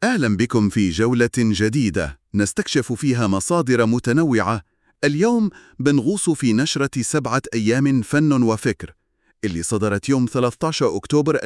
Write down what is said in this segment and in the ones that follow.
أهلا بكم في جولة جديدة نستكشف فيها مصادر متنوعة اليوم بنغوص في نشرة سبعة أيام فن وفكر اللي صدرت يوم 13 أكتوبر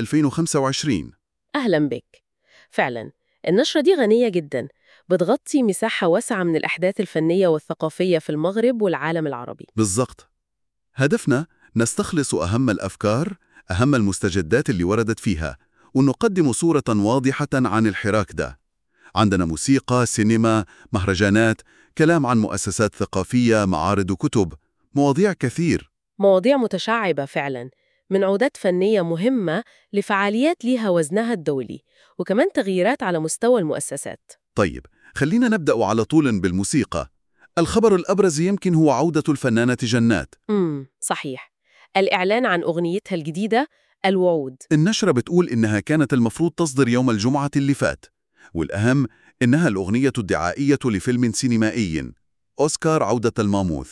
2025 أهلا بك فعلا النشرة دي غنية جدا بتغطي مساحة واسعة من الأحداث الفنية والثقافية في المغرب والعالم العربي بالضبط هدفنا نستخلص أهم الأفكار أهم المستجدات اللي وردت فيها ونقدم صورة واضحة عن الحراك ده عندنا موسيقى، سينما، مهرجانات، كلام عن مؤسسات ثقافية، معارض وكتب مواضيع كثير مواضيع متشعبة فعلا من عودات فنية مهمة لفعاليات ليها وزنها الدولي وكمان تغييرات على مستوى المؤسسات طيب خلينا نبدأ على طول بالموسيقى الخبر الأبرز يمكن هو عودة الفنانة جنات امم صحيح الإعلان عن أغنيتها الجديدة الوعود النشرة بتقول إنها كانت المفروض تصدر يوم الجمعة اللي فات والأهم إنها الأغنية الدعائية لفيلم سينمائي أوسكار عودة الماموث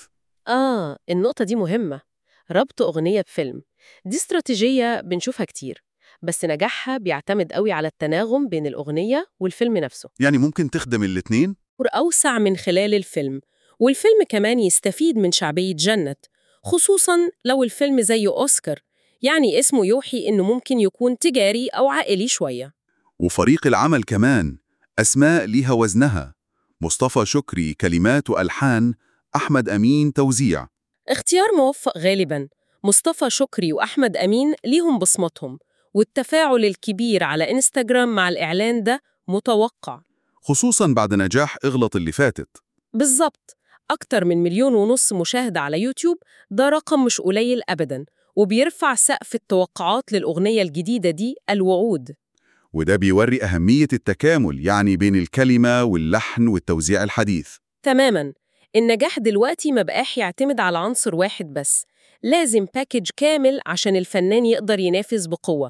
آه النقطة دي مهمة ربط أغنية بفيلم دي استراتيجية بنشوفها كتير بس نجاحها بيعتمد قوي على التناغم بين الأغنية والفيلم نفسه يعني ممكن تخدم الاتنين؟ أوسع من خلال الفيلم والفيلم كمان يستفيد من شعبية جنت خصوصاً لو الفيلم زي أوسكار يعني اسمه يوحي إنه ممكن يكون تجاري أو عائلي شوية وفريق العمل كمان أسماء ليها وزنها مصطفى شكري كلمات وألحان أحمد أمين توزيع اختيار موفق غالباً مصطفى شكري وأحمد أمين ليهم بصمتهم والتفاعل الكبير على إنستغرام مع الإعلان ده متوقع خصوصا بعد نجاح اغلط اللي فاتت بالظبط أكتر من مليون ونص مشاهدة على يوتيوب ده رقم مش قليل أبداً وبيرفع سقف التوقعات للأغنية الجديدة دي الوعود وده بيوري أهمية التكامل يعني بين الكلمة واللحن والتوزيع الحديث تماماً النجاح دلوقتي ما بقاش يعتمد على عنصر واحد بس لازم باكج كامل عشان الفنان يقدر ينافس بقوة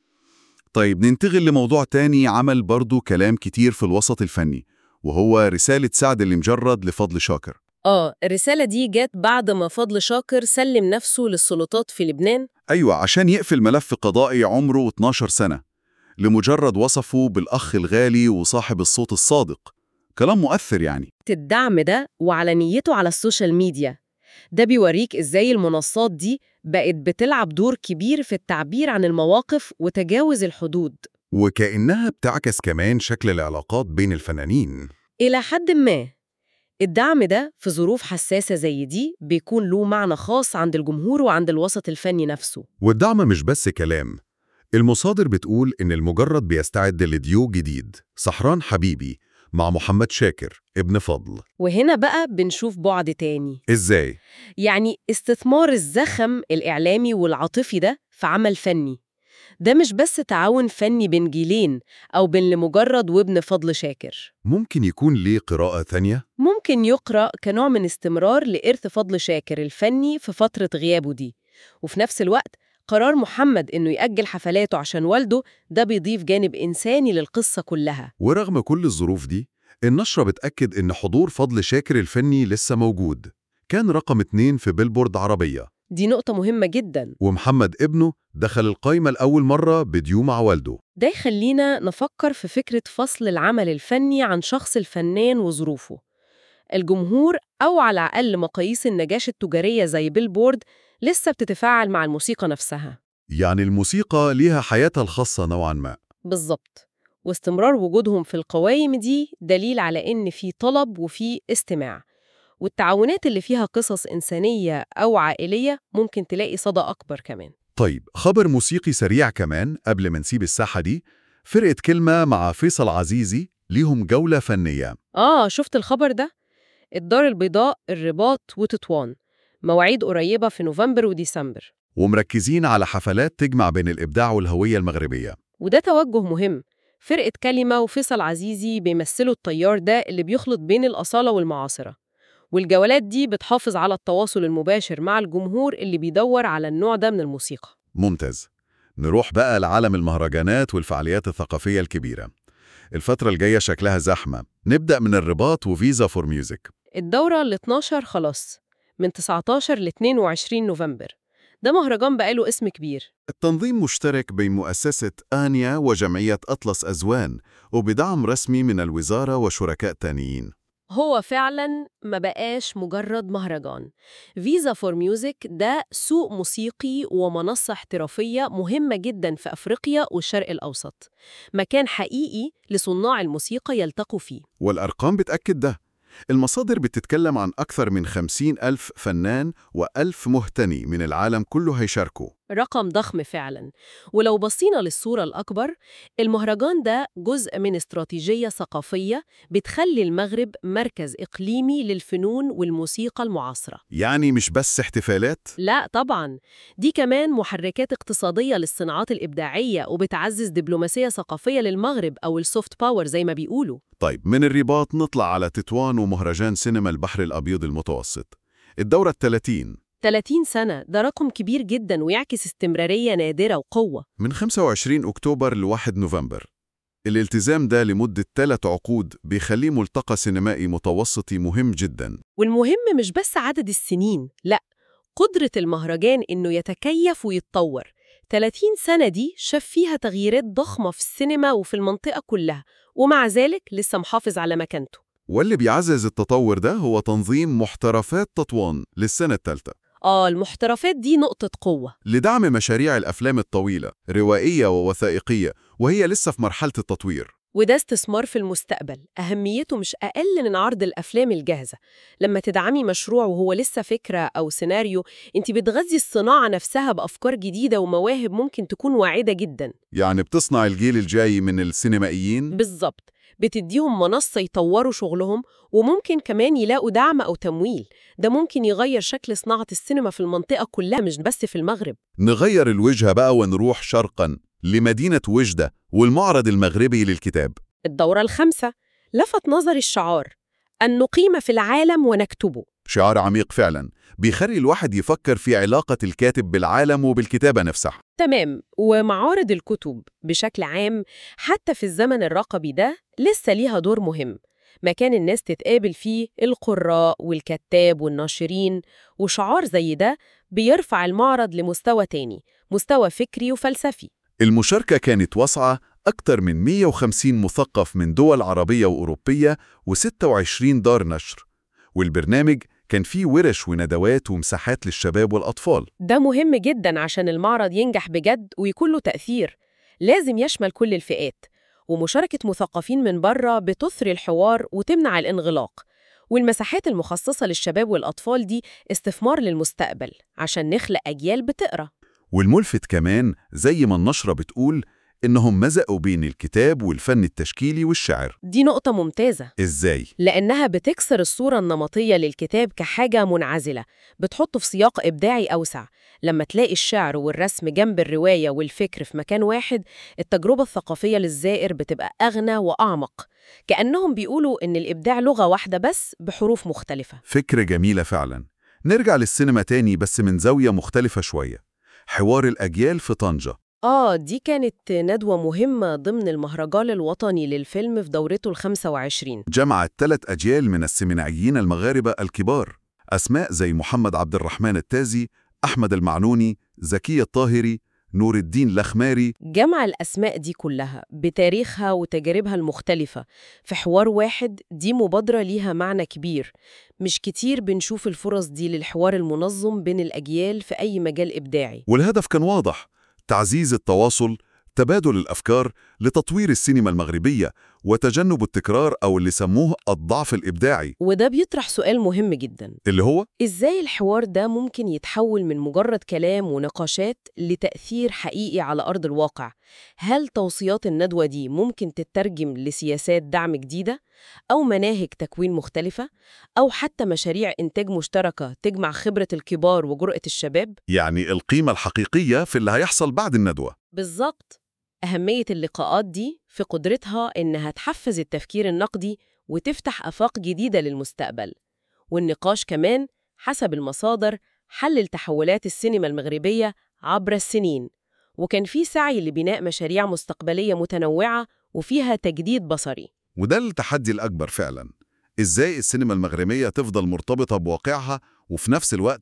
طيب ننتقل لموضوع تاني عمل برضو كلام كتير في الوسط الفني وهو رسالة سعد المجرد لفضل شاكر آه الرسالة دي جات بعد ما فضل شاكر سلم نفسه للسلطات في لبنان أيوة عشان يقفل ملف قضائي عمره 12 سنة لمجرد وصفه بالأخ الغالي وصاحب الصوت الصادق كلام مؤثر يعني الدعم ده وعلنيته على السوشيال ميديا ده بيوريك إزاي المنصات دي بقت بتلعب دور كبير في التعبير عن المواقف وتجاوز الحدود وكأنها بتعكس كمان شكل العلاقات بين الفنانين إلى حد ما الدعم ده في ظروف حساسة زي دي بيكون له معنى خاص عند الجمهور وعند الوسط الفني نفسه والدعم مش بس كلام المصادر بتقول إن المجرد بيستعد لديو جديد صحران حبيبي مع محمد شاكر ابن فضل وهنا بقى بنشوف بعد تاني إزاي؟ يعني استثمار الزخم الإعلامي والعاطفي ده في عمل فني ده مش بس تعاون فني بين جيلين أو بين لمجرد وابن فضل شاكر ممكن يكون ليه قراءة ثانية؟ ممكن يقرأ كنوع من استمرار لإرث فضل شاكر الفني في فترة غيابه دي وفي نفس الوقت قرار محمد إنه يأجل حفلاته عشان والده ده بيضيف جانب إنساني للقصة كلها ورغم كل الظروف دي النشرة بتأكد إن حضور فضل شاكر الفني لسه موجود كان رقم اتنين في بيلبورد عربية دي نقطة مهمة جدا ومحمد ابنه دخل القايمة لأول مرة بديو مع والده ده يخلينا نفكر في فكرة فصل العمل الفني عن شخص الفنان وظروفه الجمهور أو على الأقل مقاييس النجاش التجارية زي بيلبورد لسه بتتفاعل مع الموسيقى نفسها يعني الموسيقى ليها حياتها الخاصة نوعا ما بالظبط واستمرار وجودهم في القوائم دي دليل على إن في طلب وفي استماع والتعاونات اللي فيها قصص إنسانية أو عائلية ممكن تلاقي صدى أكبر كمان طيب خبر موسيقي سريع كمان قبل ما نسيب الساحة دي فرقة كلمة مع فيصل عزيزي ليهم جولة فنية آه شفت الخبر ده؟ الدار البيضاء الرباط وتطوان مواعيد قريبة في نوفمبر وديسمبر ومركزين على حفلات تجمع بين الإبداع والهوية المغربية وده توجه مهم فرقة كلمة وفيصل عزيزي بيمثلوا التيار ده اللي بيخلط بين الأصالة والمعاصرة والجولات دي بتحافظ على التواصل المباشر مع الجمهور اللي بيدور على النوع ده من الموسيقى ممتاز نروح بقى لعالم المهرجانات والفعاليات الثقافية الكبيرة الفترة الجاية شكلها زحمة نبدأ من الرباط وفيزا فور ميوزك الدورة ال 12 خلاص من 19 ل 22 نوفمبر ده مهرجان بقاله اسم كبير التنظيم مشترك بين مؤسسة آنيا وجمعية أطلس أزوان وبدعم رسمي من الوزارة وشركاء تانيين هو فعلا ما بقاش مجرد مهرجان فيزا فور ميوزك ده سوق موسيقي ومنصة احترافية مهمة جدا في أفريقيا والشرق الأوسط مكان حقيقي لصناع الموسيقى يلتقوا فيه والأرقام بتأكد ده المصادر بتتكلم عن أكثر من 50 ألف فنان وألف مهتني من العالم كله هيشاركوا رقم ضخم فعلا ولو بصينا للصورة الأكبر المهرجان ده جزء من استراتيجية ثقافية بتخلي المغرب مركز إقليمي للفنون والموسيقى المعاصرة يعني مش بس احتفالات لا طبعا دي كمان محركات اقتصادية للصناعات الإبداعية وبتعزز دبلوماسية ثقافية للمغرب أو السوفت باور زي ما بيقولوا طيب من الرباط نطلع على تطوان ومهرجان سينما البحر الأبيض المتوسط الدورة الثلاثين 30 سنة ده رقم كبير جدا ويعكس استمرارية نادرة وقوة من 25 أكتوبر ل 1 نوفمبر الالتزام ده لمدة ثلاث عقود بيخليه ملتقى سينمائي متوسطي مهم جدا والمهم مش بس عدد السنين لا قدرة المهرجان إنه يتكيف ويتطور 30 سنة دي شاف فيها تغييرات ضخمة في السينما وفي المنطقة كلها ومع ذلك لسه محافظ على مكانته واللي بيعزز التطور ده هو تنظيم محترفات تطوان للسنة الثالثة آه المحترفات دي نقطة قوة لدعم مشاريع الأفلام الطويلة روائية ووثائقية وهي لسه في مرحلة التطوير وده استثمار في المستقبل أهميته مش أقل من عرض الأفلام الجاهزة لما تدعمي مشروع وهو لسه فكرة أو سيناريو أنت بتغذي الصناعة نفسها بأفكار جديدة ومواهب ممكن تكون واعدة جدا يعني بتصنع الجيل الجاي من السينمائيين بالظبط بتديهم منصة يطوروا شغلهم وممكن كمان يلاقوا دعم أو تمويل ده ممكن يغير شكل صناعة السينما في المنطقة كلها مش بس في المغرب نغير الوجهة بقى ونروح شرقا لمدينة وجدة والمعرض المغربي للكتاب الدورة الخامسة لفت نظري الشعار أن نقيم في العالم ونكتبه شعار عميق فعلا بيخلي الواحد يفكر في علاقة الكاتب بالعالم وبالكتابة نفسها تمام ومعارض الكتب بشكل عام حتى في الزمن الرقمي ده لسه ليها دور مهم مكان الناس تتقابل فيه القراء والكتاب والناشرين وشعار زي ده بيرفع المعرض لمستوى تاني مستوى فكري وفلسفي المشاركة كانت واسعة أكثر من 150 مثقف من دول عربية وأوروبية و26 دار نشر والبرنامج كان فيه ورش وندوات ومساحات للشباب والأطفال ده مهم جدا عشان المعرض ينجح بجد ويكون له تأثير لازم يشمل كل الفئات ومشاركة مثقفين من بره بتثري الحوار وتمنع الانغلاق والمساحات المخصصة للشباب والأطفال دي استثمار للمستقبل عشان نخلق أجيال بتقرأ والملفت كمان زي ما النشرة بتقول إنهم مزقوا بين الكتاب والفن التشكيلي والشعر دي نقطة ممتازة إزاي؟ لأنها بتكسر الصورة النمطية للكتاب كحاجة منعزلة بتحطه في سياق إبداعي أوسع لما تلاقي الشعر والرسم جنب الرواية والفكر في مكان واحد التجربة الثقافية للزائر بتبقى أغنى وأعمق كأنهم بيقولوا إن الإبداع لغة واحدة بس بحروف مختلفة فكرة جميلة فعلا نرجع للسينما تاني بس من زاوية مختلفة شوية حوار الأجيال في طنجة آه دي كانت ندوة مهمة ضمن المهرجان الوطني للفيلم في دورته الخمسة وعشرين جمعت ثلاث أجيال من السينمائيين المغاربة الكبار أسماء زي محمد عبد الرحمن التازي أحمد المعنوني زكي الطاهري نور الدين لخماري جمع الأسماء دي كلها بتاريخها وتجاربها المختلفة في حوار واحد دي مبادرة ليها معنى كبير مش كتير بنشوف الفرص دي للحوار المنظم بين الأجيال في أي مجال إبداعي والهدف كان واضح تعزيز التواصل تبادل الأفكار لتطوير السينما المغربية وتجنب التكرار أو اللي سموه الضعف الإبداعي وده بيطرح سؤال مهم جدا اللي هو إزاي الحوار ده ممكن يتحول من مجرد كلام ونقاشات لتأثير حقيقي على أرض الواقع؟ هل توصيات الندوة دي ممكن تترجم لسياسات دعم جديدة؟ أو مناهج تكوين مختلفة؟ أو حتى مشاريع إنتاج مشتركة تجمع خبرة الكبار وجرأة الشباب؟ يعني القيمة الحقيقية في اللي هيحصل بعد الندوة بالظبط أهمية اللقاءات دي في قدرتها إنها تحفز التفكير النقدي وتفتح آفاق جديدة للمستقبل والنقاش كمان حسب المصادر حلل تحولات السينما المغربية عبر السنين وكان في سعي لبناء مشاريع مستقبلية متنوعة وفيها تجديد بصري وده التحدي الأكبر فعلا إزاي السينما المغربية تفضل مرتبطة بواقعها وفي نفس الوقت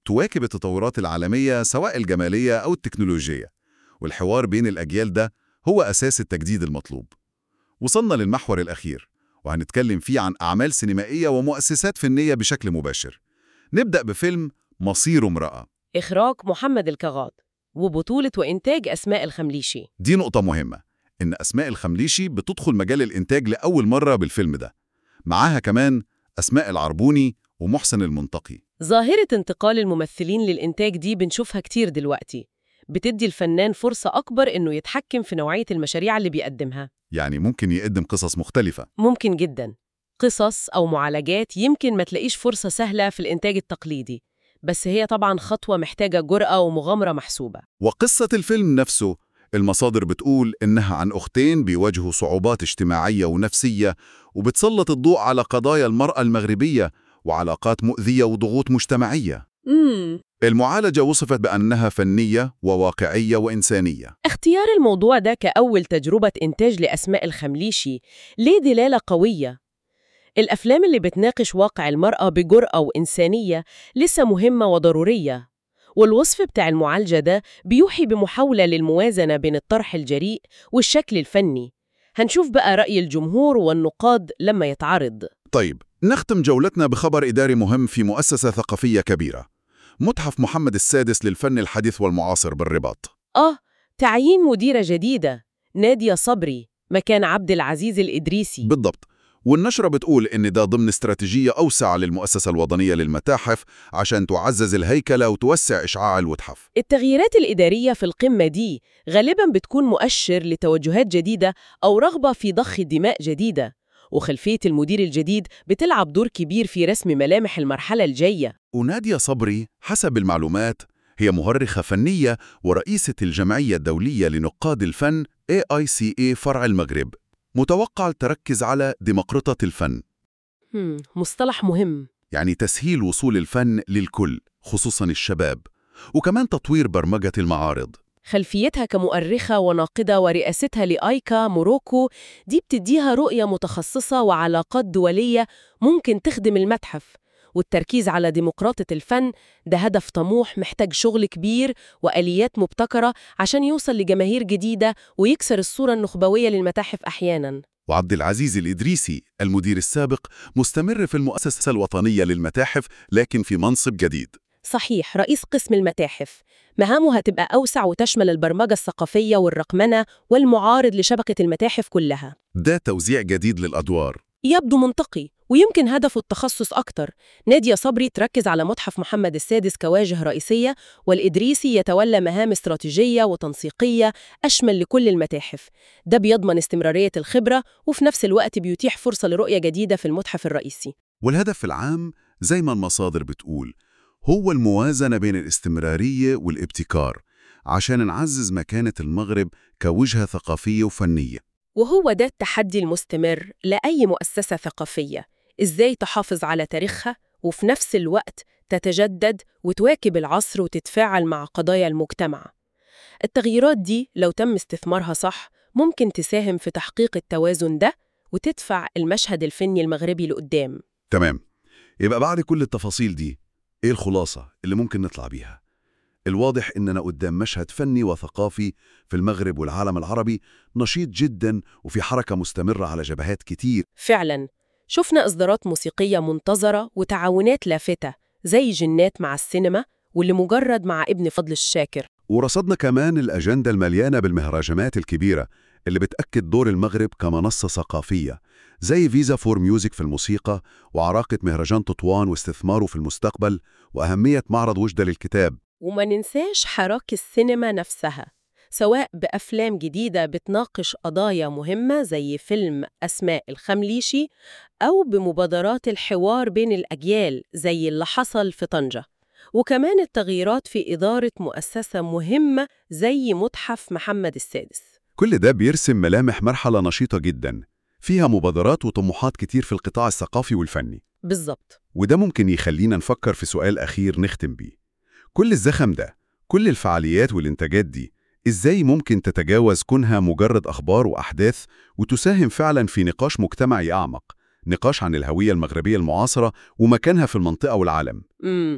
تواكب التطورات العالمية سواء الجمالية أو التكنولوجية والحوار بين الأجيال ده هو أساس التجديد المطلوب وصلنا للمحور الأخير وهنتكلم فيه عن أعمال سينمائية ومؤسسات فنية بشكل مباشر نبدأ بفيلم مصير امرأة إخراج محمد الكغاض وبطولة وإنتاج أسماء الخمليشي دي نقطة مهمة إن أسماء الخمليشي بتدخل مجال الإنتاج لأول مرة بالفيلم ده معاها كمان أسماء العربوني ومحسن المنتقي ظاهرة انتقال الممثلين للإنتاج دي بنشوفها كتير دلوقتي بتدي الفنان فرصة أكبر إنه يتحكم في نوعية المشاريع اللي بيقدمها يعني ممكن يقدم قصص مختلفة ممكن جدا قصص أو معالجات يمكن ما تلاقيش فرصة سهلة في الإنتاج التقليدي بس هي طبعا خطوة محتاجة جرأة ومغامرة محسوبة وقصة الفيلم نفسه المصادر بتقول إنها عن أختين بيواجهوا صعوبات اجتماعية ونفسية وبتسلط الضوء على قضايا المرأة المغربية وعلاقات مؤذية وضغوط مجتمعية امم المعالجة وصفت بأنها فنية وواقعية وإنسانية اختيار الموضوع ده كأول تجربة إنتاج لأسماء الخمليشي ليه دلالة قوية الأفلام اللي بتناقش واقع المرأة بجرأة وإنسانية لسه مهمة وضرورية والوصف بتاع المعالجة ده بيوحي بمحاولة للموازنة بين الطرح الجريء والشكل الفني هنشوف بقى رأي الجمهور والنقاد لما يتعرض طيب نختم جولتنا بخبر إداري مهم في مؤسسة ثقافية كبيرة متحف محمد السادس للفن الحديث والمعاصر بالرباط آه تعيين مديرة جديدة نادية صبري مكان عبد العزيز الإدريسي بالضبط والنشرة بتقول إن ده ضمن استراتيجية أوسع للمؤسسة الوطنية للمتاحف عشان تعزز الهيكلة وتوسع إشعاع المتحف التغييرات الإدارية في القمة دي غالباً بتكون مؤشر لتوجهات جديدة أو رغبة في ضخ دماء جديدة وخلفية المدير الجديد بتلعب دور كبير في رسم ملامح المرحلة الجاية ونادية صبري حسب المعلومات هي مؤرخة فنية ورئيسة الجمعية الدولية لنقاد الفن AICA فرع المغرب متوقع تركز على ديمقراطة الفن هم، مصطلح مهم يعني تسهيل وصول الفن للكل خصوصا الشباب وكمان تطوير برمجة المعارض خلفيتها كمؤرخة وناقدة ورئاستها لآيكا موروكو دي بتديها رؤية متخصصة وعلاقات دولية ممكن تخدم المتحف والتركيز على ديمقراطة الفن ده هدف طموح محتاج شغل كبير وآليات مبتكرة عشان يوصل لجماهير جديدة ويكسر الصورة النخبوية للمتاحف أحياناً وعبد العزيز الإدريسي المدير السابق مستمر في المؤسسة الوطنية للمتاحف لكن في منصب جديد صحيح رئيس قسم المتاحف مهامه هتبقى أوسع وتشمل البرمجة الثقافية والرقمنة والمعارض لشبكة المتاحف كلها ده توزيع جديد للأدوار يبدو منطقي ويمكن هدفه التخصص أكتر نادية صبري تركز على متحف محمد السادس كواجهة رئيسية والإدريسي يتولى مهام استراتيجية وتنسيقية أشمل لكل المتاحف ده بيضمن استمرارية الخبرة وفي نفس الوقت بيتيح فرصة لرؤية جديدة في المتحف الرئيسي والهدف العام زي ما المصادر بتقول هو الموازنة بين الاستمرارية والابتكار عشان نعزز مكانة المغرب كوجهة ثقافية وفنية وهو ده التحدي المستمر لأي مؤسسة ثقافية إزاي تحافظ على تاريخها وفي نفس الوقت تتجدد وتواكب العصر وتتفاعل مع قضايا المجتمع التغييرات دي لو تم استثمارها صح ممكن تساهم في تحقيق التوازن ده وتدفع المشهد الفني المغربي لقدام تمام يبقى بعد كل التفاصيل دي إيه الخلاصة اللي ممكن نطلع بيها؟ الواضح إننا قدام مشهد فني وثقافي في المغرب والعالم العربي نشيط جدا وفي حركة مستمرة على جبهات كتير فعلا شفنا إصدارات موسيقية منتظرة وتعاونات لافتة زي جنات مع السينما واللي مجرد مع ابن فضل الشاكر ورصدنا كمان الأجندة المليانة بالمهرجانات الكبيرة اللي بتأكد دور المغرب كمنصة ثقافية زي فيزا فور ميوزك في الموسيقى وعراقة مهرجان تطوان واستثماره في المستقبل وأهمية معرض وجدة للكتاب وما ننساش حراك السينما نفسها سواء بأفلام جديدة بتناقش قضايا مهمة زي فيلم أسماء الخمليشي أو بمبادرات الحوار بين الأجيال زي اللي حصل في طنجة وكمان التغييرات في إدارة مؤسسة مهمة زي متحف محمد السادس كل ده بيرسم ملامح مرحلة نشيطة جدا فيها مبادرات وطموحات كتير في القطاع الثقافي والفني بالظبط وده ممكن يخلينا نفكر في سؤال أخير نختم بيه كل الزخم ده كل الفعاليات والإنتاجات دي إزاي ممكن تتجاوز كونها مجرد أخبار وأحداث وتساهم فعلا في نقاش مجتمعي أعمق نقاش عن الهوية المغربية المعاصرة ومكانها في المنطقة والعالم امم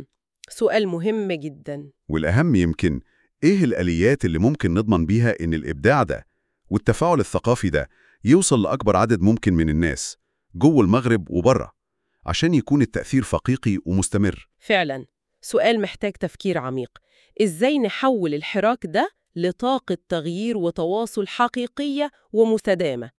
سؤال مهم جدا والأهم يمكن إيه الآليات اللي ممكن نضمن بيها إن الإبداع ده والتفاعل الثقافي ده يوصل لأكبر عدد ممكن من الناس جوه المغرب وبره عشان يكون التأثير حقيقي ومستمر فعلا سؤال محتاج تفكير عميق إزاي نحول الحراك ده لطاقة تغيير وتواصل حقيقية ومستدامة